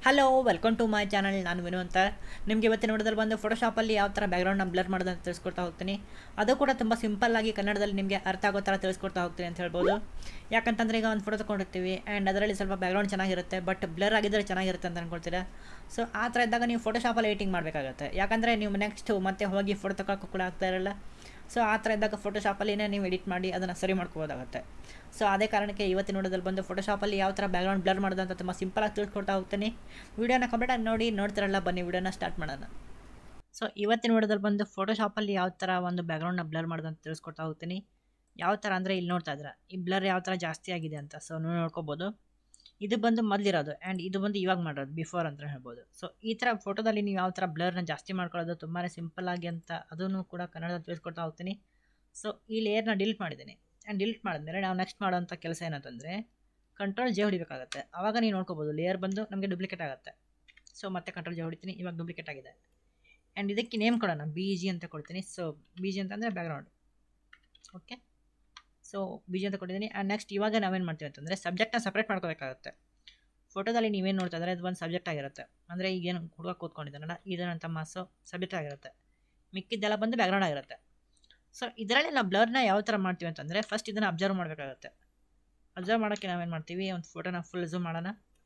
hello welcome to my channel ನಾನು ವಿನು ಅಂತ ನಿಮಗೆ ಇವತ್ತಿನ ನೋಡೋದಲ್ಲಿ ಬಂದು ಫೋಟೋಶಾಪಲ್ಲಿ ಯಾವ ಥರ ಬ್ಯಾಕ್ಗ್ರೌಂಡ್ನ ಬ್ಲರ್ ಮಾಡೋದು ಅಂತ ತಿಳಿಸ್ಕೊಡ್ತಾ ಹೋಗ್ತೀನಿ ಅದು ಕೂಡ ತುಂಬ ಸಿಂಪಲ್ ಆಗಿ ಕನ್ನಡದಲ್ಲಿ ನಿಮಗೆ ಅರ್ಥ ಆಗೋ ಥರ ತಿಳಿಸ್ಕೊಡ್ತಾ ಹೋಗ್ತೀನಿ ಅಂತ ಹೇಳ್ಬೋದು ಯಾಕಂತಂದರೆ ಈಗ ಒಂದು ಫೋಟೋ ತೊಗೊಂಡಿರ್ತೀವಿ ಆ್ಯಂಡ್ ಅದರಲ್ಲಿ ಸ್ವಲ್ಪ ಬ್ಯಾಕ್ಗ್ರೌಂಡ್ ಚೆನ್ನಾಗಿರುತ್ತೆ ಬಟ್ ಬ್ಲರ್ ಆಗಿದ್ದರೆ ಚೆನ್ನಾಗಿರುತ್ತೆ ಅಂತ ಅಂದ್ಕೊಳ್ತೀರಾ ಸೊ ಆ ಥರ ಇದ್ದಾಗ ನೀವು ಫೋಟೋಶಾಪಲ್ಲಿ ಎಡಿಟಿಂಗ್ ಮಾಡಬೇಕಾಗುತ್ತೆ ಯಾಕಂದರೆ ನೀವು ನೆಕ್ಸ್ಟ್ ಮತ್ತೆ ಹೋಗಿ ಫೋಟೋ ತಗೊಳ್ಳೋಕ್ಕೂ ಕೂಡ ಆಗ್ತಾ ಇರಲ್ಲ ಸೊ ಆ ಥರ ಇದ್ದಾಗ ಫೋಟೋಶಾಪಲ್ಲಿನೇ ನೀವು ಎಡಿಟ್ ಮಾಡಿ ಅದನ್ನು ಸರಿ ಮಾಡ್ಕೋಬೋದಾಗುತ್ತೆ ಸೊ ಅದೇ ಕಾರಣಕ್ಕೆ ಇವತ್ತಿನ ನೋಡೋದಲ್ಲಿ ಬಂದು ಫೋಟೋಶಾಪಲ್ಲಿ ಯಾವ ಥರ ಬ್ಯಾಕ್ಗ್ರೌಂಡ್ ಬ್ಲರ್ ಮಾಡೋದು ಅಂತ ತುಂಬ ಸಿಂಪಲಾಗಿ ತಿಳ್ಕೊಡ್ತಾ ಹೋಗ್ತೀನಿ ವೀಡಿಯೋನ ಕಂಪ್ಲೀಟಾಗಿ ನೋಡಿ ನೋಡ್ತಿರಲ್ಲ ಬನ್ನಿ ವೀಡಿಯೋನ ಸ್ಟಾರ್ಟ್ ಮಾಡೋಣ ಸೊ ಇವತ್ತಿನ ವಿಡಿಯೋದಲ್ಲಿ ಬಂದು ಫೋಟೋಶಾಪಲ್ಲಿ ಯಾವ ಥರ ಒಂದು ಬ್ಯಾಕ್ಗ್ರೌಂಡ್ನ ಬ್ಲರ್ ಮಾಡೋದು ಅಂತ ತಿಳಿಸ್ಕೊಡ್ತಾ ಹೋಗ್ತೀನಿ ಯಾವ ಥರ ಅಂದರೆ ಇಲ್ಲಿ ನೋಡ್ತಾ ಇದ್ದೀರಾ ಈ ಬ್ಲರ್ ಯಾವ ಥರ ಜಾಸ್ತಿ ಆಗಿದೆ ಅಂತ ಸೊ ನೀವು ನೋಡ್ಕೋಬೋದು ಇದು ಬಂದು ಮೊದಲಿರೋದು ಆ್ಯಂಡ್ ಇದು ಬಂದು ಇವಾಗ ಮಾಡೋದು ಬಿಫೋರ್ ಅಂತ ಹೇಳ್ಬೋದು ಸೊ ಈ ಥರ ಫೋಟೋದಲ್ಲಿ ನೀವು ಯಾವ ಥರ ಬ್ಲರ್ನ ಜಾಸ್ತಿ ಮಾಡ್ಕೊಳ್ಳೋದು ತುಂಬಾ ಸಿಂಪಲ್ ಆಗಿ ಅಂತ ಅದನ್ನು ಕೂಡ ಕನ್ನಡದಲ್ಲಿ ತಿಳಿಸ್ಕೊಡ್ತಾ ಹೋಗ್ತೀನಿ ಸೊ ಈ ಲೇಯರ್ನ ಡಿಲೀಟ್ ಮಾಡಿದ್ದೀನಿ ಆ್ಯಂಡ್ ಡಿಲೀಟ್ ಮಾಡಿದ್ಮೇಲೆ ನಾವು ನೆಕ್ಸ್ಟ್ ಮಾಡೋಂಥ ಕೆಲಸ ಏನಂತಂದರೆ ಕಂಟ್ರೋಲ್ ಜೆ ಹೊಡಿಬೇಕಾಗುತ್ತೆ ಆವಾಗ ನೀವು ನೋಡ್ಕೋಬೋದು ಲೇಯರ್ ಬಂದು ನಮಗೆ ಡುಪ್ಲಿಕೇಟ್ ಆಗುತ್ತೆ ಸೊ ಮತ್ತೆ ಕಂಟ್ರೋಲ್ ಜೆ ಹೊಡಿತೀನಿ ಇವಾಗ ಡುಪ್ಲಿಕೇಟ್ ಆಗಿದೆ ಆ್ಯಂಡ್ ಇದಕ್ಕೆ ನೇಮ್ ಕೊಡೋಣ ಬಿ ಜಿ ಅಂತ ಕೊಡ್ತೀನಿ ಸೊ ಬಿ ಜಿ ಅಂತಂದರೆ background okay so B G ಅಂತ ಕೊಟ್ಟಿದ್ದೀನಿ ಆ್ಯಂಡ್ ನೆಕ್ಸ್ಟ್ ಇವಾಗ ನಾವೇನು ಮಾಡ್ತೀವಿ ಅಂತಂದರೆ ಸಬ್ಜೆಕ್ಟ್ನ ಸಪ್ರೇಟ್ ಮಾಡ್ಕೋಬೇಕಾಗುತ್ತೆ ಫೋಟೋದಲ್ಲಿ ನೀವೇನು ನೋಡ್ತಾ ಇದ್ದಾರೆ ಇದು ಒಂದು ಸಬ್ಜೆಕ್ಟ್ ಆಗಿರುತ್ತೆ ಅಂದರೆ ಈಗೇನು ಹುಡುಗ ಕೂತ್ಕೊಂಡಿದ್ದಾನಲ್ಲ ಇದು ನನ್ನ ತಮ್ಮ ಸೊ ಸಬ್ಜೆಕ್ಟ್ ಆಗಿರುತ್ತೆ ಮಿಕ್ಕಿದ್ದೆಲ್ಲ ಬಂದು ಬ್ಯಾಕ್ಗ್ರೌಂಡ್ ಆಗಿರುತ್ತೆ ಸೊ ಇದರಲ್ಲಿ ನಾವು ಬ್ಲರ್ನ ಯಾವ ಥರ ಮಾಡ್ತೀವಿ ಅಂತಂದರೆ ಫಸ್ಟ್ ಇದನ್ನು ಅಬ್ಸರ್ವ್ ಮಾಡಬೇಕಾಗುತ್ತೆ ಅಬ್ಸರ್ವ್ ಮಾಡೋಕ್ಕೆ ನಾವೇನು ಮಾಡ್ತೀವಿ ಒಂದು ಫೋಟೋನ ಫುಲ್ ಝೂಮ್ ಮಾಡೋಣ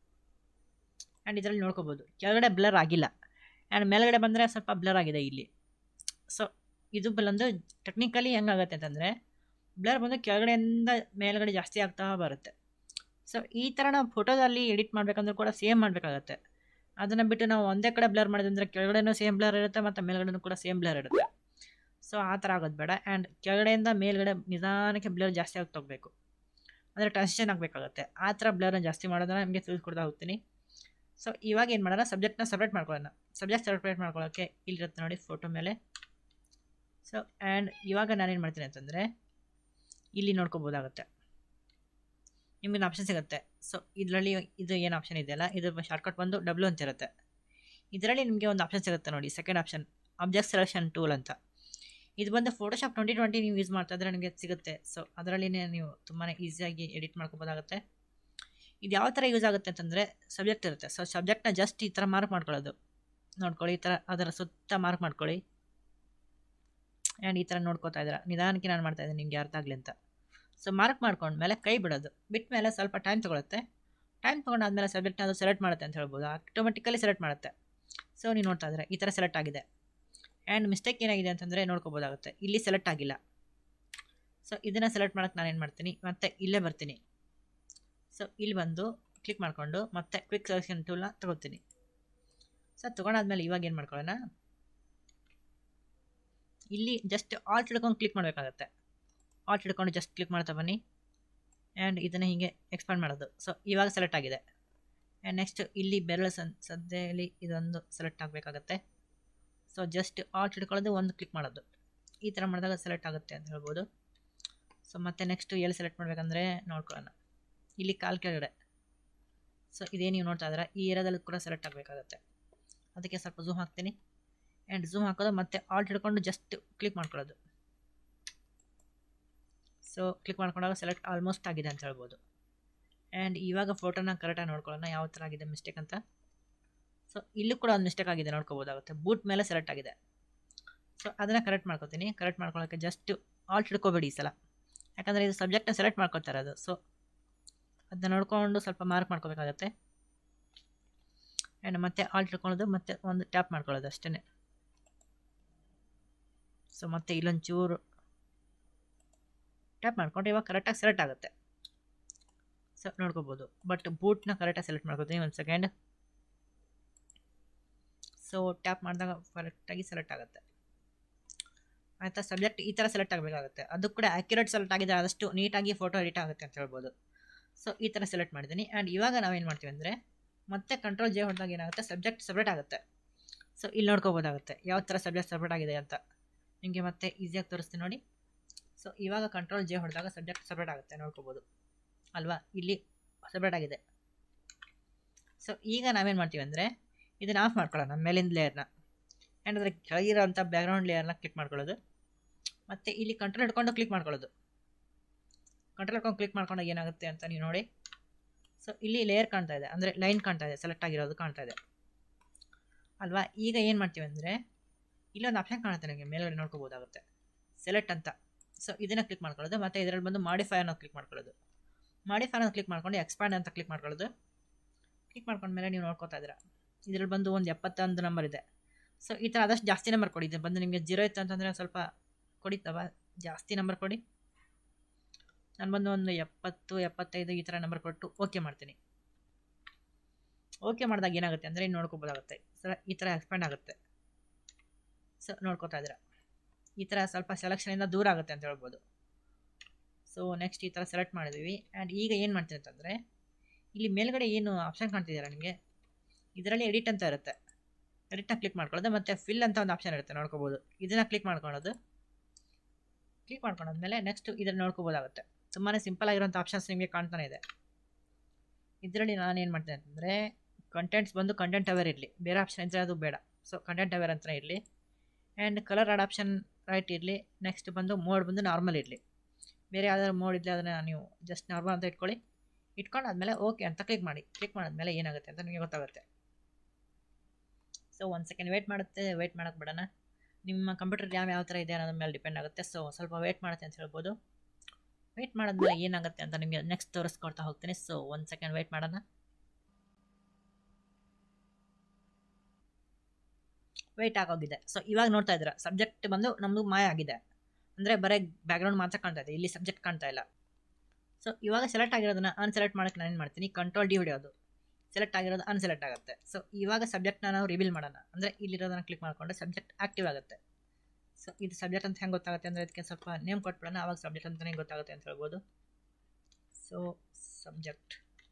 ಆ್ಯಂಡ್ ಇದರಲ್ಲಿ ನೋಡ್ಕೋಬೋದು ಕೆಳಗಡೆ ಬ್ಲರ್ ಆಗಿಲ್ಲ ಆ್ಯಂಡ್ ಮೇಲ್ಗಡೆ ಬಂದರೆ ಸ್ವಲ್ಪ ಬ್ಲರ್ ಆಗಿದೆ ಇಲ್ಲಿ ಸೊ ಇದು ಬಂದು ಟೆಕ್ನಿಕಲಿ ಹೆಂಗಾಗುತ್ತೆ ಅಂತಂದರೆ ಬ್ಲರ್ ಬಂದು ಕೆಳಗಡೆಯಿಂದ ಮೇಲ್ಗಡೆ ಜಾಸ್ತಿ ಆಗ್ತಾ ಬರುತ್ತೆ ಸೊ ಈ ಥರ ನಾವು ಫೋಟೋದಲ್ಲಿ ಎಡಿಟ್ ಮಾಡಬೇಕಂದ್ರೂ ಕೂಡ ಸೇಮ್ ಮಾಡಬೇಕಾಗತ್ತೆ ಅದನ್ನು ಬಿಟ್ಟು ನಾವು ಒಂದೇ ಕಡೆ ಬ್ಲರ್ ಮಾಡಿದ್ರೆ ಕೆಳಗಡೆನೂ ಸೇಮ್ ಬ್ಲರ್ ಇರುತ್ತೆ ಮತ್ತು ಮೇಲ್ಗಡೆನೂ ಕೂಡ ಸೇಮ್ ಬ್ಲರ್ ಇರುತ್ತೆ ಸೊ ಆ ಥರ ಆಗೋದು ಬೇಡ ಆ್ಯಂಡ್ ಕೆಳಗಡೆಯಿಂದ ಮೇಲ್ಗಡೆ ನಿಧಾನಕ್ಕೆ ಬ್ಲರ್ ಜಾಸ್ತಿ ಆಗ್ತಾ ಹೋಗಬೇಕು ಅಂದರೆ ಟ್ರಾನ್ಸಿಷನ್ ಆಗಬೇಕಾಗುತ್ತೆ ಆ ಥರ ಬ್ಲರ್ನ ಜಾಸ್ತಿ ಮಾಡೋದನ್ನ ನಿಮಗೆ ತಿಳಿಸ್ಕೊಡ್ತಾ ಹೋಗ್ತೀನಿ ಸೊ ಇವಾಗ ಏನು ಮಾಡೋಣ ಸಬ್ಜೆಕ್ಟ್ನ ಸಪ್ರೇಟ್ ಮಾಡ್ಕೊಳ್ಳೋಣ ಸಬ್ಜೆಕ್ಟ್ ಸಪ್ರೇಟ್ ಮಾಡ್ಕೊಳ್ಳೋಕ್ಕೆ ಇಲ್ಲಿರುತ್ತೆ ನೋಡಿ ಫೋಟೋ ಮೇಲೆ ಸೊ ಆ್ಯಂಡ್ ಇವಾಗ ನಾನೇನು ಮಾಡ್ತೀನಿ ಅಂತಂದರೆ ಇಲ್ಲಿ ನೋಡ್ಕೋಬೋದಾಗುತ್ತೆ ನಿಮಗೆ ಆಪ್ಷನ್ ಸಿಗುತ್ತೆ ಸೊ ಇದರಲ್ಲಿ ಇದು ಏನು ಆಪ್ಷನ್ ಇದೆಯಲ್ಲ ಇದು ಶಾರ್ಟ್ಕಟ್ ಬಂದು ಡಬ್ಲ್ಯೂ ಅಂತ ಇರುತ್ತೆ ಇದರಲ್ಲಿ ನಿಮಗೆ ಒಂದು ಆಪ್ಷನ್ ಸಿಗುತ್ತೆ ನೋಡಿ second option object selection tool ಅಂತ ಇದು ಬಂದು ಫೋಟೋಶಾಪ್ ಟ್ವೆಂಟಿ ಟ್ವೆಂಟಿ ನೀವು ಯೂಸ್ ಮಾಡ್ತಾ ಇದ್ರೆ ನಿಮಗೆ ಸಿಗುತ್ತೆ ಸೊ ಅದರಲ್ಲಿನೇ ನೀವು ತುಂಬಾ ಈಸಿಯಾಗಿ ಎಡಿಟ್ ಮಾಡ್ಕೋಬೋದಾಗುತ್ತೆ ಇದು ಯಾವ ಥರ ಯೂಸ್ ಆಗುತ್ತೆ ಅಂತಂದರೆ ಸಬ್ಜೆಕ್ಟ್ ಇರುತ್ತೆ ಸೊ ಸಬ್ಜೆಕ್ಟ್ನ ಜಸ್ಟ್ ಈ ಥರ ಮಾರ್ಕ್ ಮಾಡ್ಕೊಳ್ಳೋದು ನೋಡ್ಕೊಳ್ಳಿ ಈ ಥರ ಅದರ ಸುತ್ತ ಮಾರ್ಕ್ ಮಾಡ್ಕೊಳ್ಳಿ ಆ್ಯಂಡ್ ಈ ಥರ ನೋಡ್ಕೋತಾ ಇದ್ದೀರಾ ನಿಧಾನಕ್ಕೆ ನಾನು ಮಾಡ್ತಾ ಇದ್ದೀನಿ ನಿಮಗೆ ಅರ್ಥ ಆಗಲಿ ಅಂತ ಸೊ ಮಾರ್ಕ್ ಮಾಡ್ಕೊಂಡ್ಮೇಲೆ ಕೈ ಬಿಡೋದು ಬಿಟ್ಟ ಮೇಲೆ ಸ್ವಲ್ಪ ಟೈಮ್ ತೊಗೊಳುತ್ತೆ ಟೈಮ್ ತೊಗೊಂಡಾದ್ಮೇಲೆ ಸಬ್ಜೆಕ್ಟ್ನ ಅದು ಸೆಲೆಕ್ಟ್ ಮಾಡುತ್ತೆ ಅಂತ ಹೇಳ್ಬೋದು ಆಟೋಮೆಟಿಕಲಿ ಸೆಲೆಕ್ಟ್ ಮಾಡುತ್ತೆ ಸೊ ನೀವು ನೋಡ್ತಾ ಇದ್ದೀರಾ ಈ ಥರ ಸೆಲೆಕ್ಟ್ ಆಗಿದೆ ಆ್ಯಂಡ್ ಮಿಸ್ಟೇಕ್ ಏನಾಗಿದೆ ಅಂತಂದರೆ ನೋಡ್ಕೋಬೋದಾಗುತ್ತೆ ಇಲ್ಲಿ ಸೆಲೆಕ್ಟ್ ಆಗಿಲ್ಲ ಸೊ ಇದನ್ನು ಸೆಲೆಕ್ಟ್ ಮಾಡೋಕ್ಕೆ ನಾನು ಏನು ಮಾಡ್ತೀನಿ ಮತ್ತೆ ಇಲ್ಲೇ ಬರ್ತೀನಿ ಸೊ ಇಲ್ಲಿ ಬಂದು ಕ್ಲಿಕ್ ಮಾಡಿಕೊಂಡು ಮತ್ತೆ ಕ್ವಿಕ್ ಸೆಲೆಕ್ಷನ್ ಟೂಲ್ನ ತೊಗೋತೀನಿ ಸೊ ತೊಗೊಂಡಾದ್ಮೇಲೆ ಇವಾಗ ಏನು ಮಾಡ್ಕೊಳ್ಳೋಣ ಇಲ್ಲಿ ಜಸ್ಟ್ ಆಲ್ಟ್ ಹಿಡ್ಕೊಂಡು ಕ್ಲಿಕ್ ಮಾಡಬೇಕಾಗತ್ತೆ ಆಲ್ಟ್ ಹಿಡ್ಕೊಂಡು ಜಸ್ಟ್ ಕ್ಲಿಕ್ ಮಾಡ್ತಾ ಬನ್ನಿ ಆ್ಯಂಡ್ ಇದನ್ನು ಹೀಗೆ ಎಕ್ಸ್ಪಾಂಡ್ ಮಾಡೋದು ಸೊ ಇವಾಗ ಸೆಲೆಕ್ಟ್ ಆಗಿದೆ ಆ್ಯಂಡ್ ನೆಕ್ಸ್ಟ್ ಇಲ್ಲಿ ಬೆರಳು ಸನ್ ಸದ್ಯದಲ್ಲಿ ಇದೊಂದು ಸೆಲೆಕ್ಟ್ ಆಗಬೇಕಾಗತ್ತೆ ಸೊ ಜಸ್ಟ್ ಆಲ್ಟ್ ಹಿಡ್ಕೊಳ್ಳೋದು ಒಂದು ಕ್ಲಿಕ್ ಮಾಡೋದು ಈ ಥರ ಮಾಡಿದಾಗ ಸೆಲೆಕ್ಟ್ ಆಗುತ್ತೆ ಅಂತ ಹೇಳ್ಬೋದು ಸೊ ಮತ್ತೆ ನೆಕ್ಸ್ಟು ಎಲ್ಲಿ ಸೆಲೆಕ್ಟ್ ಮಾಡಬೇಕಂದ್ರೆ ನೋಡ್ಕೊಳ್ಳೋಣ ಇಲ್ಲಿ ಕಾಲು ಕೆಳಗಡೆ ಸೊ ಇದೇ ನೀವು ನೋಡ್ತಾ ಇದ್ದೀರಾ ಈ ಏರಿಯಾದಲ್ಲಿ ಕೂಡ ಸೆಲೆಕ್ಟ್ ಆಗಬೇಕಾಗತ್ತೆ ಅದಕ್ಕೆ ಸ್ವಲ್ಪ ಝೂಮ್ ಹಾಕ್ತೀನಿ ಆ್ಯಂಡ್ ಝೂಮ್ ಹಾಕೋದು ಮತ್ತೆ ಆಲ್ಟ್ ಹಿಡ್ಕೊಂಡು ಜಸ್ಟ್ ಕ್ಲಿಕ್ ಮಾಡ್ಕೊಳ್ಳೋದು ಸೊ ಕ್ಲಿಕ್ ಮಾಡ್ಕೊಂಡಾಗ ಸೆಲೆಕ್ಟ್ ಆಲ್ಮೋಸ್ಟ್ ಆಗಿದೆ ಅಂತ ಹೇಳ್ಬೋದು ಆ್ಯಂಡ್ ಇವಾಗ ಫೋಟೋನ ಕರೆಕ್ಟಾಗಿ ನೋಡ್ಕೊಳ್ಳೋಣ ಯಾವ ಥರ ಆಗಿದೆ ಮಿಸ್ಟೇಕ್ ಅಂತ ಸೊ ಇಲ್ಲೂ ಕೂಡ ಒಂದು ಮಿಸ್ಟೇಕ್ ಆಗಿದೆ ನೋಡ್ಕೋಬೋದಾಗುತ್ತೆ ಬೂಟ್ ಮೇಲೆ ಸೆಲೆಕ್ಟ್ ಆಗಿದೆ ಸೊ ಅದನ್ನು ಕರೆಕ್ಟ್ ಮಾಡ್ಕೋತೀನಿ ಕರೆಕ್ಟ್ ಮಾಡ್ಕೊಳ್ಳೋಕ್ಕೆ ಜಸ್ಟ್ ಆಲ್ಟ್ ಹಿಡ್ಕೋಬೇಡಿ ಈ ಸಲ ಯಾಕಂದರೆ ಇದು ಸಬ್ಜೆಕ್ಟ್ನ ಸೆಲೆಕ್ಟ್ ಮಾಡ್ಕೊತಾರೆ ಅದು ಸೊ ಅದನ್ನ ನೋಡ್ಕೊಂಡು ಸ್ವಲ್ಪ ಮಾರ್ಕ್ ಮಾಡ್ಕೋಬೇಕಾಗತ್ತೆ ಆ್ಯಂಡ್ ಮತ್ತೆ ಆಲ್ಟ್ ಹಿಡ್ಕೊಳ್ಳೋದು ಮತ್ತೆ ಒಂದು ಟ್ಯಾಪ್ ಮಾಡ್ಕೊಳ್ಳೋದು ಅಷ್ಟೇ ಸೊ ಮತ್ತೆ ಇಲ್ಲೊಂದು ಚೂರು ಟ್ಯಾಪ್ ಮಾಡ್ಕೊಂಡು ಇವಾಗ ಕರೆಕ್ಟಾಗಿ ಸೆಲೆಕ್ಟ್ ಆಗುತ್ತೆ ಸೊ ನೋಡ್ಕೋಬೋದು ಬಟ್ ಬೂಟ್ನ ಕರೆಕ್ಟಾಗಿ ಸೆಲೆಕ್ಟ್ ಮಾಡ್ಕೋತೀನಿ ಒಂದು ಸೆಕೆಂಡ್ ಸೊ ಟ್ಯಾಪ್ ಮಾಡಿದಾಗ ಕರೆಕ್ಟಾಗಿ ಸೆಲೆಕ್ಟ್ ಆಗುತ್ತೆ ಆಯಿತಾ ಸಬ್ಜೆಕ್ಟ್ ಈ ಥರ ಸೆಲೆಕ್ಟ್ ಆಗಬೇಕಾಗುತ್ತೆ ಅದು ಕೂಡ ಆ್ಯಕ್ಯುರೇಟ್ ಸೆಲೆಕ್ಟ್ ಆಗಿದೆ ಆದಷ್ಟು ನೀಟಾಗಿ ಫೋಟೋ ಎಡಿಟ್ ಆಗುತ್ತೆ ಅಂತ ಹೇಳ್ಬೋದು ಸೊ ಈ ಥರ ಸೆಲೆಕ್ಟ್ ಮಾಡಿದ್ದೀನಿ ಆ್ಯಂಡ್ ಇವಾಗ ನಾವೇನು ಮಾಡ್ತೀವಿ ಅಂದರೆ ಮತ್ತೆ ಕಂಟ್ರೋಲ್ ಜೆ ಹೊಡೆದಾಗ ಏನಾಗುತ್ತೆ ಸಬ್ಜೆಕ್ಟ್ ಸಪ್ರೇಟ್ ಆಗುತ್ತೆ ಸೊ ಇಲ್ಲಿ ನೋಡ್ಕೋಬೋದಾಗುತ್ತೆ ಯಾವ ಥರ ಸಬ್ಜೆಕ್ಟ್ ಸಪ್ರೇಟ್ ಆಗಿದೆ ಅಂತ ನಿಮಗೆ ಮತ್ತೆ ಈಸಿಯಾಗಿ ತೋರಿಸ್ತೀನಿ ನೋಡಿ ಸೊ ಇವಾಗ ಕಂಟ್ರೋಲ್ ಜೆ ಹೊಡೆದಾಗ ಸಬ್ಜೆಕ್ಟ್ ಸಪ್ರೇಟ್ ಆಗುತ್ತೆ ನೋಡ್ಕೋಬೋದು ಅಲ್ವಾ ಇಲ್ಲಿ ಸಪ್ರೇಟ್ ಆಗಿದೆ ಸೊ ಈಗ ನಾವೇನು ಮಾಡ್ತೀವಿ ಅಂದರೆ ಇದನ್ನು ಆಫ್ ಮಾಡ್ಕೊಳ್ಳೋಣ ಮೇಲಿಂದ ಲೇಯರ್ನ ಆ್ಯಂಡ್ ಅದರ ಕೆಳಗಿರೋಂಥ ಬ್ಯಾಕ್ಗ್ರೌಂಡ್ ಲೇಯರ್ನ ಕ್ಲಿಕ್ ಮಾಡ್ಕೊಳ್ಳೋದು ಮತ್ತು ಇಲ್ಲಿ ಕಂಟ್ರೋಲ್ ಹಿಡ್ಕೊಂಡು ಕ್ಲಿಕ್ ಮಾಡ್ಕೊಳ್ಳೋದು ಕಂಟ್ರೋಲ್ ಹಿಡ್ಕೊಂಡು ಕ್ಲಿಕ್ ಮಾಡ್ಕೊಂಡಾಗ ಏನಾಗುತ್ತೆ ಅಂತ ನೀವು ನೋಡಿ ಸೊ ಇಲ್ಲಿ ಲೇಯರ್ ಕಾಣ್ತಾ ಇದೆ ಅಂದರೆ ಲೈನ್ ಕಾಣ್ತಾ ಇದೆ ಸೆಲೆಕ್ಟ್ ಆಗಿರೋದು ಕಾಣ್ತಾ ಇದೆ ಅಲ್ವಾ ಈಗ ಏನು ಮಾಡ್ತೀವಿ ಅಂದರೆ ಇಲ್ಲೊಂದು ಆಪ್ಷನ್ ಕಾಣುತ್ತೆ ನಿಮಗೆ ಮೇಲ್ಗಡೆ ನೋಡ್ಕೋಬೋದಾಗುತ್ತೆ ಸೆಲೆಕ್ಟ್ ಅಂತ ಸೊ ಇದನ್ನು ಕ್ಲಿಕ್ ಮಾಡ್ಕೊಳ್ಳೋದು ಮತ್ತು ಇದರಲ್ಲಿ ಬಂದು ಮಾಡಿಫೈ ಅನ್ನೋ ಕ್ಲಿಕ್ ಮಾಡ್ಕೊಳ್ಳೋದು ಮಾಡಿಫೈ ಅನ್ನೋ ಕ್ಲಿಕ್ ಮಾಡ್ಕೊಂಡು ಎಕ್ಸ್ಪ್ಯಾಂಡ್ ಅಂತ ಕ್ಲಿಕ್ ಮಾಡ್ಕೊಳ್ಳೋದು ಕ್ಲಿಕ್ ಮಾಡ್ಕೊಂಡ್ಮೇಲೆ ನೀವು ನೋಡ್ಕೋತಾ ಇದ್ದೀರಾ ಇದರಲ್ಲಿ ಬಂದು ಒಂದು ಎಪ್ಪತ್ತೊಂದು ನಂಬರ್ ಇದೆ ಸೊ ಈ ಥರ ಆದಷ್ಟು ಜಾಸ್ತಿ ನಂಬರ್ ಕೊಡಿ ಇದು ಬಂದು ನಿಮಗೆ ಜೀರೋ ಇತ್ತು ಅಂತಂದರೆ ಸ್ವಲ್ಪ ಕೊಡಿತವ ಜಾಸ್ತಿ ನಂಬರ್ ಕೊಡಿ ನಾನು ಬಂದು ಒಂದು ಎಪ್ಪತ್ತು ಎಪ್ಪತ್ತೈದು ಈ ಥರ ನಂಬರ್ ಕೊಟ್ಟು ಓಕೆ ಮಾಡ್ತೀನಿ ಓಕೆ ಮಾಡಿದಾಗ ಏನಾಗುತ್ತೆ ಅಂದರೆ ಇನ್ನು ನೋಡ್ಕೋಬೋದಾಗುತ್ತೆ ಸರ್ ಈ ಥರ ಎಕ್ಸ್ಪ್ಯಾಂಡ್ ಆಗುತ್ತೆ ಸೊ ನೋಡ್ಕೋತಾ ಇದ್ದೀರಾ ಈ ಥರ ಸ್ವಲ್ಪ ಸೆಲೆಕ್ಷನಿಂದ ದೂರ ಆಗುತ್ತೆ ಅಂತ ಹೇಳ್ಬೋದು ಸೊ ನೆಕ್ಸ್ಟ್ ಈ ಥರ ಸೆಲೆಕ್ಟ್ ಮಾಡಿದ್ವಿ ಆ್ಯಂಡ್ ಈಗ ಏನು ಮಾಡ್ತೀನಿ ಅಂತಂದರೆ ಇಲ್ಲಿ ಮೇಲ್ಗಡೆ ಏನು ಆಪ್ಷನ್ ಕಾಣ್ತಿದ್ದೀರಾ ನಿಮಗೆ ಇದರಲ್ಲಿ ಎಡಿಟ್ ಅಂತ ಇರುತ್ತೆ ಎಡಿಟ್ನ ಕ್ಲಿಕ್ ಮಾಡ್ಕೊಳ್ಳೋದು ಮತ್ತು ಫಿಲ್ ಅಂತ ಒಂದು ಆಪ್ಷನ್ ಇರುತ್ತೆ ನೋಡ್ಕೋಬೋದು ಇದನ್ನು ಕ್ಲಿಕ್ ಮಾಡ್ಕೊಳ್ಳೋದು ಕ್ಲಿಕ್ ಮಾಡ್ಕೊಂಡಾದ್ಮೇಲೆ ನೆಕ್ಸ್ಟ್ ಇದನ್ನು ನೋಡ್ಕೋಬೋದಾಗುತ್ತೆ ತುಂಬಾ ಸಿಂಪಲ್ ಆಗಿರೋಂಥ ಆಪ್ಷನ್ಸ್ ನಿಮಗೆ ಕಾಣ್ತಾನೆ ಇದೆ ಇದರಲ್ಲಿ ನಾನು ಏನು ಮಾಡ್ತೀನಿ ಅಂತಂದರೆ ಕಂಟೆಂಟ್ಸ್ ಬಂದು ಕಂಟೆಂಟ್ ಅವೇರ್ ಇರಲಿ ಬೇರೆ ಆಪ್ಷನ್ ಇದ್ದರೆ ಅದು ಬೇಡ ಸೊ ಕಂಟೆಂಟ್ ಅವೇರ್ ಅಂತಲೇ ಇರಲಿ and colour add option right ಇರಲಿ ನೆಕ್ಸ್ಟ್ ಬಂದು ಮೋಡ್ ಬಂದು ನಾರ್ಮಲ್ ಇರಲಿ ಬೇರೆ ಯಾವ್ದಾದ್ರು ಮೋಡ್ ಇದ್ದರೆ ಅದನ್ನು ನೀವು ಜಸ್ಟ್ ನಾರ್ಮಲ್ ಅಂತ ಇಟ್ಕೊಳ್ಳಿ ಇಟ್ಕೊಂಡು ಆದಮೇಲೆ ಓಕೆ ಅಂತ ಕ್ಲಿಕ್ ಮಾಡಿ ಕ್ಲಿಕ್ ಮಾಡಿದ್ಮೇಲೆ ಏನಾಗುತ್ತೆ ಅಂತ ನಿಮಗೆ ಗೊತ್ತಾಗುತ್ತೆ ಸೊ ಒಂದು ಸೆಕೆಂಡ್ ವೇಟ್ ಮಾಡುತ್ತೆ ವೇಟ್ ಮಾಡೋಕ್ಕೆ ಬಿಡೋಣ ನಿಮ್ಮ ಕಂಪ್ಯೂಟರ್ ರ್ಯಾಮ್ ಯಾವ ಥರ ಇದೆ ಅನ್ನೋದ್ರ ಮೇಲೆ ಡಿಪೆಂಡ್ ಆಗುತ್ತೆ ಸೊ ಸ್ವಲ್ಪ ವೇಟ್ ಮಾಡುತ್ತೆ ಅಂತ ಹೇಳ್ಬೋದು ವೇಟ್ ಮಾಡಿದ್ಮೇಲೆ ಏನಾಗುತ್ತೆ ಅಂತ ನಿಮಗೆ ನೆಕ್ಸ್ಟ್ ತೋರಿಸ್ಕೊಡ್ತಾ ಹೋಗ್ತೀನಿ ಸೊ ಒಂದು ಸೆಕೆಂಡ್ ವೇಟ್ ಮಾಡೋಣ ವೆಯ್ಟ್ ಆಗೋಗಿದೆ ಸೊ ಇವಾಗ ನೋಡ್ತಾ ಇದ್ದೀರಾ ಸಬ್ಜೆಕ್ಟ್ ಬಂದು ನಮ್ಮದು ಮಾಯ ಆಗಿದೆ ಅಂದರೆ ಬರೀ ಬ್ಯಾಕ್ಗ್ರೌಂಡ್ ಮಾತ್ರ ಕಾಣ್ತಾ ಇದೆ ಇಲ್ಲಿ ಸಬ್ಜೆಕ್ಟ್ ಕಾಣ್ತಾ ಇಲ್ಲ ಸೊ ಇವಾಗ ಸೆಲೆಕ್ಟ್ ಆಗಿರೋದನ್ನ ಅನ್ಸೆಲೆಕ್ಟ್ ಮಾಡೋಕ್ಕೆ ನಾನು ಏನು ಮಾಡ್ತೀನಿ ಕಂಟ್ರೋಲ್ ಡಿ ಹೊಡೆಯೋದು ಸೆಲೆಕ್ಟ್ ಆಗಿರೋದು ಅನ್ಸೆಲೆಕ್ಟ್ ಆಗುತ್ತೆ ಸೊ ಇವಾಗ ಸಬ್ಜೆಕ್ಟ್ನ ನಾವು ರಿವೀಲ್ ಮಾಡೋಣ ಅಂದರೆ ಇಲ್ಲಿರೋದನ್ನ ಕ್ಲಿಕ್ ಮಾಡಿಕೊಂಡು ಸಬ್ಜೆಕ್ಟ್ ಆಕ್ಟಿವ್ ಆಗುತ್ತೆ ಸೊ ಇದು ಸಬ್ಜೆಕ್ಟ್ ಅಂತ ಹೆಂಗೆ ಗೊತ್ತಾಗುತ್ತೆ ಅಂದರೆ ಇದಕ್ಕೆ ಸ್ವಲ್ಪ ನೇಮ್ ಕೊಟ್ಬಿಡೋಣ ಆವಾಗ ಸಬ್ಜೆಕ್ಟ್ ಅಂತಲೇ ಗೊತ್ತಾಗುತ್ತೆ ಅಂತ ಹೇಳ್ಬೋದು so subject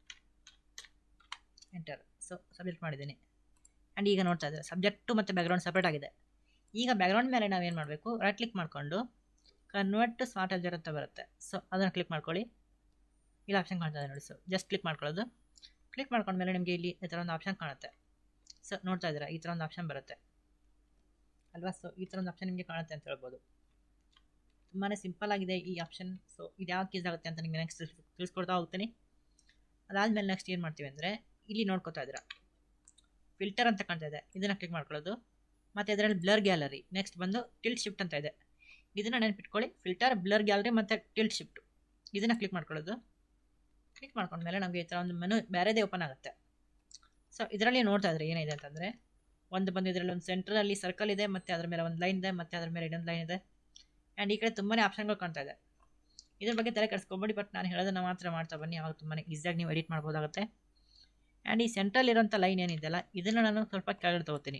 enter so subject ಮಾಡಿದ್ದೀನಿ ಆ್ಯಂಡ್ ಈಗ ನೋಡ್ತಾ ಇದ್ದಾರೆ ಸಬ್ಜೆಕ್ಟು ಮತ್ತು ಬ್ಯಾಕ್ಗ್ರೌಂಡ್ ಸಪ್ರೇಟ್ ಆಗಿದೆ ಈಗ ಬ್ಯಾಕ್ಗ್ರೌಂಡ್ ಮೇಲೆ ನಾವು ಏನು ಮಾಡಬೇಕು ರೈಟ್ ಕ್ಲಿಕ್ ಮಾಡಿಕೊಂಡು ಕನ್ವರ್ಟ್ ಟು ಸ್ಮಾರ್ಟ್ ಎಲ್ಜರ್ ಅಂತ ಬರುತ್ತೆ ಸೊ ಅದನ್ನು ಕ್ಲಿಕ್ ಮಾಡ್ಕೊಳ್ಳಿ ಇಲ್ಲಿ ಆಪ್ಷನ್ ಕಾಣ್ತಾ ಇದೆ ನೋಡಿ ಸೊ ಜಸ್ಟ್ ಕ್ಲಿಕ್ ಮಾಡ್ಕೊಳ್ಳೋದು ಕ್ಲಿಕ್ ಮಾಡ್ಕೊಂಡ್ಮೇಲೆ ನಿಮಗೆ ಇಲ್ಲಿ ಈ ಥರ ಒಂದು ಆಪ್ಷನ್ ಕಾಣುತ್ತೆ ಸೊ ನೋಡ್ತಾ ಇದ್ದೀರಾ ಈ ಥರ ಒಂದು ಆಪ್ಷನ್ ಬರುತ್ತೆ ಅಲ್ವಾ ಸೊ ಈ ಥರ ಒಂದು ಆಪ್ಷನ್ ನಿಮಗೆ ಕಾಣುತ್ತೆ ಅಂತ ಹೇಳ್ಬೋದು ತುಂಬಾ ಸಿಂಪಲ್ ಆಗಿದೆ ಈ ಆಪ್ಷನ್ ಸೊ ಇದು ಯಾಕೆ ಯೂಸ್ ಆಗುತ್ತೆ ಅಂತ ನಿಮಗೆ ನೆಕ್ಸ್ಟ್ ತಿಳಿಸ್ಕೊಡ್ತಾ ಹೋಗ್ತೀನಿ ಅದಾದಮೇಲೆ ನೆಕ್ಸ್ಟ್ ಏನು ಮಾಡ್ತೀವಿ ಅಂದರೆ ಇಲ್ಲಿ ನೋಡ್ಕೊತಾ ಇದ್ದೀರಾ ಫಿಲ್ಟರ್ ಅಂತ ಕಾಣ್ತಾ ಇದೆ ಇದನ್ನು ಕ್ಲಿಕ್ ಮಾಡ್ಕೊಳ್ಳೋದು ಮತ್ತು ಇದರಲ್ಲಿ ಬ್ಲರ್ ಗ್ಯಾಲರಿ ನೆಕ್ಸ್ಟ್ ಬಂದು ಟಿಲ್ಟ್ ಶಿಫ್ಟ್ ಅಂತ ಇದೆ ಇದನ್ನು ನೆನಪಿಟ್ಕೊಳ್ಳಿ ಫಿಲ್ಟರ್ ಬ್ಲರ್ ಗ್ಯಾಲರಿ ಮತ್ತು ಟಿಲ್ಟ್ ಶಿಫ್ಟ್ ಇದನ್ನು ಕ್ಲಿಕ್ ಮಾಡ್ಕೊಳ್ಳೋದು ಕ್ಲಿಕ್ ಮಾಡ್ಕೊಂಡ್ಮೇಲೆ ನಮಗೆ ಈ ಥರ ಒಂದು ಮೆನು ಬೇರೆದೇ ಓಪನ್ ಆಗುತ್ತೆ ಸೊ ಇದರಲ್ಲಿ ನೋಡ್ತಾ ಇದ್ರೆ ಏನಿದೆ ಅಂತಂದರೆ ಒಂದು ಬಂದು ಇದರಲ್ಲಿ ಒಂದು ಸೆಂಟ್ರಲ್ಲಿ ಸರ್ಕಲ್ ಇದೆ ಮತ್ತು ಅದ್ರ ಮೇಲೆ ಒಂದು ಲೈನ್ ಇದೆ ಮತ್ತು ಅದ್ರ ಮೇಲೆ ಇನ್ನೊಂದು ಲೈನ್ ಇದೆ ಆ್ಯಂಡ್ ಈ ಕಡೆ ತುಂಬಾ ಆಪ್ಷನ್ಗಳು ಕಾಣ್ತಾ ಇದೆ ಇದ್ರ ಬಗ್ಗೆ ತಲೆ ಕೆಡಿಸ್ಕೊಬೇಡಿ ಬಟ್ ನಾನು ಹೇಳೋದನ್ನು ಮಾತ್ರ ಮಾಡ್ತಾ ಬನ್ನಿ ಆವಾಗ ತುಂಬಾ ಈಸಿಯಾಗಿ ನೀವು ಎಡಿಟ್ ಮಾಡ್ಬೋದಾಗುತ್ತೆ ಆ್ಯಂಡ್ ಈ ಸೆಂಟ್ರಲ್ಲಿ ಇರೋಂಥ ಲೈನ್ ಏನಿದೆಯಲ್ಲ ಇದನ್ನು ನಾನು ಸ್ವಲ್ಪ ಕೆಳಗಡೆ ತೊಗೋತೀನಿ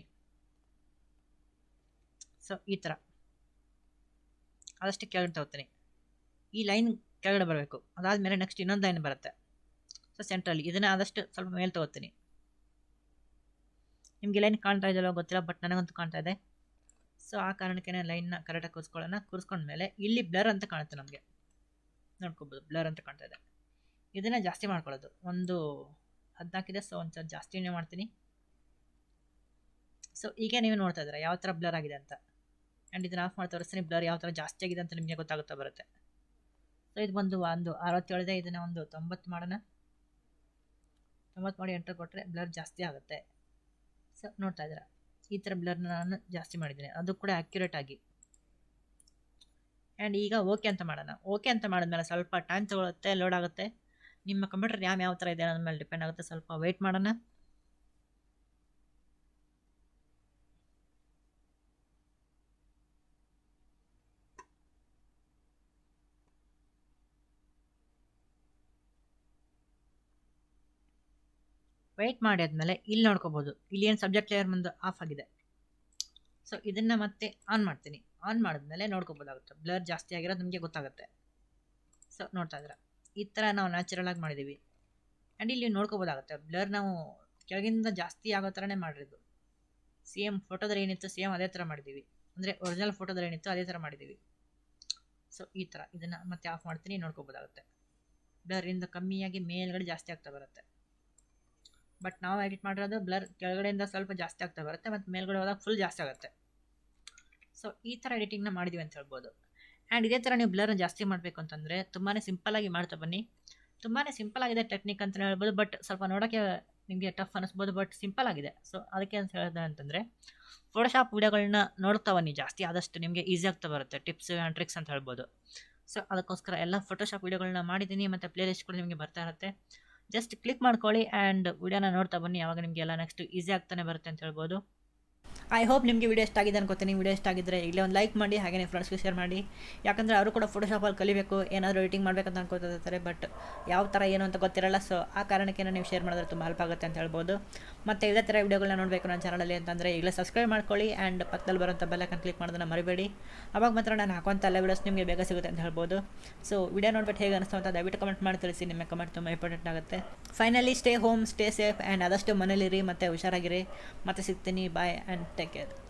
ಸೊ ಈ ಥರ ಆದಷ್ಟು ಕೆಳಗಡೆ ತೊಗೋತೀನಿ ಈ ಲೈನ್ ಕೆಳಗಡೆ ಬರಬೇಕು ಅದಾದಮೇಲೆ ನೆಕ್ಸ್ಟ್ ಇನ್ನೊಂದು ಲೈನ್ ಬರುತ್ತೆ ಸೊ ಸೆಂಟ್ರಲ್ಲಿ ಇದನ್ನು ಆದಷ್ಟು ಸ್ವಲ್ಪ ಮೇಲೆ ತೊಗೋತೀನಿ ನಿಮಗೆ ಲೈನ್ ಕಾಣ್ತಾ ಇದೆಯಲ್ಲ ಗೊತ್ತಿಲ್ಲ ಬಟ್ ನನಗಂತೂ ಕಾಣ್ತಾ ಇದೆ ಸೊ ಆ ಕಾರಣಕ್ಕೆ ಲೈನ್ನ ಕರೆಕ್ಟಾಗಿ ಕೂರಿಸ್ಕೊಳ್ಳೋಣ ಕೂರಿಸ್ಕೊಂಡ್ಮೇಲೆ ಇಲ್ಲಿ ಬ್ಲರ್ ಅಂತ ಕಾಣುತ್ತೆ ನಮಗೆ ನೋಡ್ಕೋಬೋದು ಬ್ಲರ್ ಅಂತ ಕಾಣ್ತಾ ಇದೆ ಇದನ್ನು ಜಾಸ್ತಿ ಮಾಡ್ಕೊಳ್ಳೋದು ಒಂದು ಹದಿನಾಲ್ಕಿದೆ ಸೊ ಒಂದು ಸ್ವಲ್ಪ ಜಾಸ್ತಿನೇ ಮಾಡ್ತೀನಿ ಸೊ ಈಗ ನೀವು ನೋಡ್ತಾ ಇದ್ದೀರಾ ಯಾವ ಥರ ಬ್ಲರ್ ಆಗಿದೆ ಅಂತ ಆ್ಯಂಡ್ ಇದನ್ನು ಆಫ್ ಮಾಡಿ ತೋರಿಸ್ತೀನಿ ಬ್ಲರ್ ಯಾವ ಥರ ಜಾಸ್ತಿ ಆಗಿದೆ ಅಂತ ನಿಮಗೆ ಗೊತ್ತಾಗುತ್ತಾ ಬರುತ್ತೆ ಸೊ ಇದು ಬಂದು ಒಂದು ಅರವತ್ತೇಳಿದೆ ಇದನ್ನು ಒಂದು ತೊಂಬತ್ತು ಮಾಡೋಣ ತೊಂಬತ್ತು ಮಾಡಿ ಎಂಟರ್ ಕೊಟ್ಟರೆ ಬ್ಲರ್ ಜಾಸ್ತಿ ಆಗುತ್ತೆ ಸೊ ನೋಡ್ತಾ ಇದ್ದೀರಾ ಈ ಥರ ಬ್ಲರ್ನ ನಾನು ಜಾಸ್ತಿ ಮಾಡಿದ್ದೀನಿ ಅದು ಕೂಡ ಆ್ಯಕ್ಯುರೇಟ್ ಆಗಿ ಆ್ಯಂಡ್ ಈಗ ಓಕೆ ಅಂತ ಮಾಡೋಣ ಓಕೆ ಅಂತ ಮಾಡಿದ್ಮೇಲೆ ಸ್ವಲ್ಪ ಟೈಮ್ ತೊಗೊಳುತ್ತೆ ಲೋಡ್ ಆಗುತ್ತೆ ನಿಮ್ಮ ಕಂಪ್ಯೂಟರ್ ರ್ಯಾಮ್ ಯಾವ ಥರ ಇದೆ ಅನ್ನೋದ್ರ ಮೇಲೆ ಡಿಪೆಂಡ್ ಆಗುತ್ತೆ ಸ್ವಲ್ಪ ವೆಯ್ಟ್ ಮಾಡೋಣ ವೆಯ್ಟ್ ಮಾಡಿ ಆದಮೇಲೆ ಇಲ್ಲಿ ನೋಡ್ಕೋಬೋದು ಇಲ್ಲಿ ಏನು ಸಬ್ಜೆಕ್ಟ್ ಲೇಯರ್ ಮುಂದೆ ಆಫ್ ಆಗಿದೆ ಸೊ ಇದನ್ನು ಮತ್ತೆ ಆನ್ ಮಾಡ್ತೀನಿ ಆನ್ ಮಾಡಿದ್ಮೇಲೆ ನೋಡ್ಕೋಬೋದಾಗುತ್ತೆ ಬ್ಲರ್ ಜಾಸ್ತಿ ಆಗಿರೋದು ನಿಮಗೆ ಗೊತ್ತಾಗುತ್ತೆ ಸೊ ನೋಡ್ತಾ ಇದ್ದೀರಾ ಈ ಥರ ನಾವು ನ್ಯಾಚುರಲ್ ಆಗಿ ಮಾಡಿದ್ದೀವಿ ಆ್ಯಂಡ್ ಇಲ್ಲಿ ನೋಡ್ಕೋಬೋದಾಗುತ್ತೆ ಬ್ಲರ್ ನಾವು ಕೆಳಗಿಂದ ಜಾಸ್ತಿ ಆಗೋ ಥರನೇ ಮಾಡಿರೋದು ಸೇಮ್ ಫೋಟೋದಲ್ಲಿ ಏನಿತ್ತು ಸೇಮ್ ಅದೇ ಥರ ಮಾಡಿದ್ದೀವಿ ಅಂದರೆ ಒರಿಜಿನಲ್ ಫೋಟೋದಲ್ಲಿ ಏನಿತ್ತು ಅದೇ ಥರ ಮಾಡಿದ್ದೀವಿ ಸೊ ಈ ಥರ ಇದನ್ನು ಮತ್ತೆ ಆಫ್ ಮಾಡ್ತೀನಿ ನೋಡ್ಕೋಬೋದಾಗುತ್ತೆ ಬ್ಲರಿಂದ ಕಮ್ಮಿಯಾಗಿ ಮೇಲ್ಗಡೆ ಜಾಸ್ತಿ ಆಗ್ತಾ ಬರುತ್ತೆ ಬಟ್ ನಾವು ಎಡಿಟ್ ಮಾಡಿರೋದು ಬ್ಲರ್ ಕೆಳಗಡೆಯಿಂದ ಸ್ವಲ್ಪ ಜಾಸ್ತಿ ಆಗ್ತಾ ಬರುತ್ತೆ ಮತ್ತು ಮೇಲ್ಗಡೆ ಹೋದಾಗ ಫುಲ್ ಜಾಸ್ತಿ ಆಗುತ್ತೆ ಸೊ ಈ ಥರ ಎಡಿಟಿಂಗ್ನ ಮಾಡಿದ್ದೀವಿ ಅಂತ ಹೇಳ್ಬೋದು ಆ್ಯಂಡ್ ಇದೇ ಥರ ನೀವು ಬ್ಲರ್ನ ಜಾಸ್ತಿ ಮಾಡಬೇಕು ಅಂತಂದರೆ ತುಂಬಾ ಸಿಂಪಲ್ಲಾಗಿ ಮಾಡ್ತಾ ಬನ್ನಿ ತುಂಬಾ ಸಿಂಪಲ್ ಆಗಿದೆ ಟೆಕ್ನಿಕ್ ಅಂತ ಹೇಳ್ಬೋದು ಬಟ್ ಸ್ವಲ್ಪ ನೋಡೋಕ್ಕೆ ನಿಮಗೆ ಟಫ್ ಅನ್ನಿಸ್ಬೋದು ಬಟ್ ಸಿಂಪಲ್ ಆಗಿದೆ ಸೊ ಅದಕ್ಕೆ ಅಂತ ಹೇಳಿದೆ ಅಂತಂದರೆ ಫೋಟೋಶಾಪ್ ವೀಡಿಯೋಗಳನ್ನ ನೋಡ್ತಾ ಬನ್ನಿ ಜಾಸ್ತಿ ಆದಷ್ಟು ನಿಮಗೆ ಈಸಿ ಆಗ್ತಾ ಬರುತ್ತೆ ಟಿಪ್ಸ್ ಆ್ಯಂಡ್ ಟ್ರಿಕ್ಸ್ ಅಂತ ಹೇಳ್ಬೋದು ಸೊ ಅದಕ್ಕೋಸ್ಕರ ಎಲ್ಲ ಫೋಟೋಶಾಪ್ ವೀಡಿಯೋಗಳನ್ನ ಮಾಡಿದ್ದೀನಿ ಮತ್ತು ಪ್ಲೇ ಲಿಸ್ಟ್ ಕೂಡ ನಿಮಗೆ ಬರ್ತಾ ಇರುತ್ತೆ ಜಸ್ಟ್ ಕ್ಲಿಕ್ ಮಾಡ್ಕೊಳ್ಳಿ ಆ್ಯಂಡ್ ವೀಡಿಯೋನ ನೋಡ್ತಾ ಬನ್ನಿ ಆವಾಗ ನಿಮಗೆ ಎಲ್ಲ ನೆಕ್ಸ್ಟ್ ಈಸಿ ಆಗ್ತಾನೆ ಬರುತ್ತೆ ಅಂತ ಹೇಳ್ಬೋದು ಐ ಹೋಪ್ ನಿಮಗೆ ವಿಡಿಯೋ ಇಷ್ಟ ಆಗಿದೆ ಅನ್ಕೋತೀನಿ ವಿಡಿಯೋ ಇಷ್ಟ ಆಗಿದ್ದರೆ ಇಲ್ಲೇ ಒಂದು ಲೈಕ್ ಮಾಡಿ ಹಾಗೆ ಫ್ರೆಂಡ್ಸ್ಗೆ ಶೇರ್ ಮಾಡಿ ಯಾಕಂದರೆ ಅವರು ಕೂಡ ಫೋಟೋಶಾಪಲ್ಲಿ ಕಲಿಬೇಕು ಏನಾದರೂ ಎಡಿಟಿಂಗ್ ಮಾಡಬೇಕಂತ ಅನ್ಕೋತಿರ್ತಾರೆ ಬಟ್ ಯಾವ ಥರ ಏನು ಅಂತ ಗೊತ್ತಿರಲ್ಲ ಸೊ ಆ ಕಾರಣಕ್ಕೆ ನೀವು ಶೇರ್ ಮಾಡಿದ್ರೆ ತುಂಬ ಹೆಲ್ಪ್ ಆಗುತ್ತೆ ಅಂತ ಹೇಳ್ಬೋದು ಮತ್ತು ಇದೇ ಥರ ವಿಡಿಯೋಗಳನ್ನ ನೋಡಬೇಕು ನನ್ನ ಚಾನಲಲ್ಲಿ ಅಂತಂದರೆ ಈಗಲೇ ಸಬ್ಸ್ಕ್ರೈಬ್ ಮಾಡ್ಕೊಳ್ಳಿ ಆ್ಯಂಡ್ ಪಕ್ಕದಲ್ಲಿ ಬರೋಂಥ ಬೆಲ್ಲೈಕನ್ ಕ್ಲಿಕ್ ಮಾಡೋದನ್ನ ಮರಿಬೇಡಿ ಅವಾಗ ಮಾತ್ರ ನಾನು ಹಾಕುವಂಥ ಎಲ್ಲ ವೀಡಿಯೋಸ್ ನಿಮಗೆ ಬೇಗ ಸಿಗುತ್ತೆ ಅಂತ ಹೇಳ್ಬೋದು ಸೊ ವಿಡಿಯೋ ನೋಡ್ಬಿಟ್ಟು ಹೇಗೆ ಅನಿಸ್ತು ಅಂತ ದಯವಿಟ್ಟು ಕಮೆಂಟ್ ಮಾಡಿ ತಿಳಿಸಿ ನಿಮ್ಮ ಕಮೆಂಟ್ ತುಂಬ ಇಂಪಾರ್ಟೆಂಟ್ ಆಗುತ್ತೆ finally stay home stay safe and ಆದಷ್ಟು ಮನೇಲಿರಿ ಮತ್ತು ಹುಷಾರಾಗಿರಿ ಮತ್ತೆ ಸಿಗ್ತೀನಿ ಬಾಯ್ ಆ್ಯಂಡ್ ಟೇಕ್ ಕೇರ್